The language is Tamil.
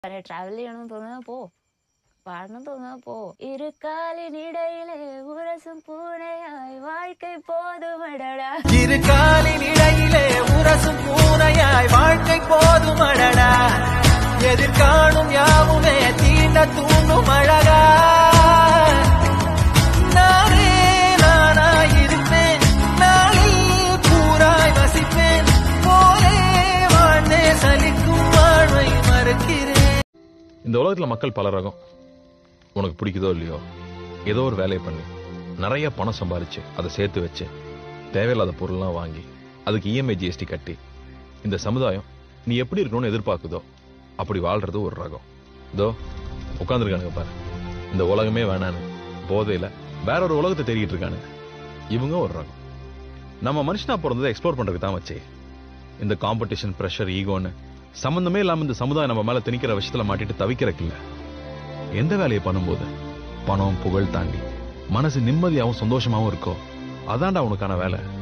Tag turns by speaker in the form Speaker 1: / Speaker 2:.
Speaker 1: வேற டிராவல் செய்யணும் தோணுதா போ பாடணும் தோணுதா போ இரு காலின் இடையிலே உரசும் பூனையாய் வாழ்க்கை போதுமடடா
Speaker 2: இரு காலின் இடையிலே உரசும் பூனையாய் வாழ்க்கை போதும் அடடா எதிர்காணும் யாவுமே தீண்ட தூண்டும் அழகா நானே நானாய் இருப்பேன் நாளில் பூராய் வசிப்பேன் போலே வாழ்ந்தே சலிக்கும் வாழ்வை மறுக்கிறேன்
Speaker 3: இந்த உலகத்துல மக்கள் பல ரகம் உனக்கு பிடிக்குதோ இல்லையோ ஏதோ ஒரு வேலையை பண்ணி நிறைய பணம் சம்பாரிச்சு அதை சேர்த்து வச்சு தேவையில்லாத பொருள்லாம் வாங்கி அதுக்கு இஎம்ஐ ஜிஎஸ்டி கட்டி இந்த சமுதாயம் நீ எப்படி இருக்கணும்னு எதிர்பார்க்குதோ அப்படி வாழ்றது ஒரு ரகம் இதோ உட்காந்துருக்கானுங்க பாரு இந்த உலகமே வேணான்னு போதையில வேற ஒரு உலகத்தை தேடிட்டு இருக்கானுங்க இவங்க ஒரு ரகம் நம்ம மனுஷனா பிறந்ததை எக்ஸ்ப்ளோர் பண்றதுக்கு தான் வச்சே இந்த காம்படிஷன் ப்ரெஷர் ஈகோன்னு சம்பந்தமே இல்லாம இந்த சமுதாயம் நம்ம மேல திணிக்கிற விஷயத்துல மாட்டிட்டு தவிக்கிறக்கு இல்ல எந்த வேலையை பண்ணும்போது பணம் புகழ் தாண்டி மனசு நிம்மதியாவும் சந்தோஷமாவும் இருக்கோ அதான்டா உனக்கான வேலை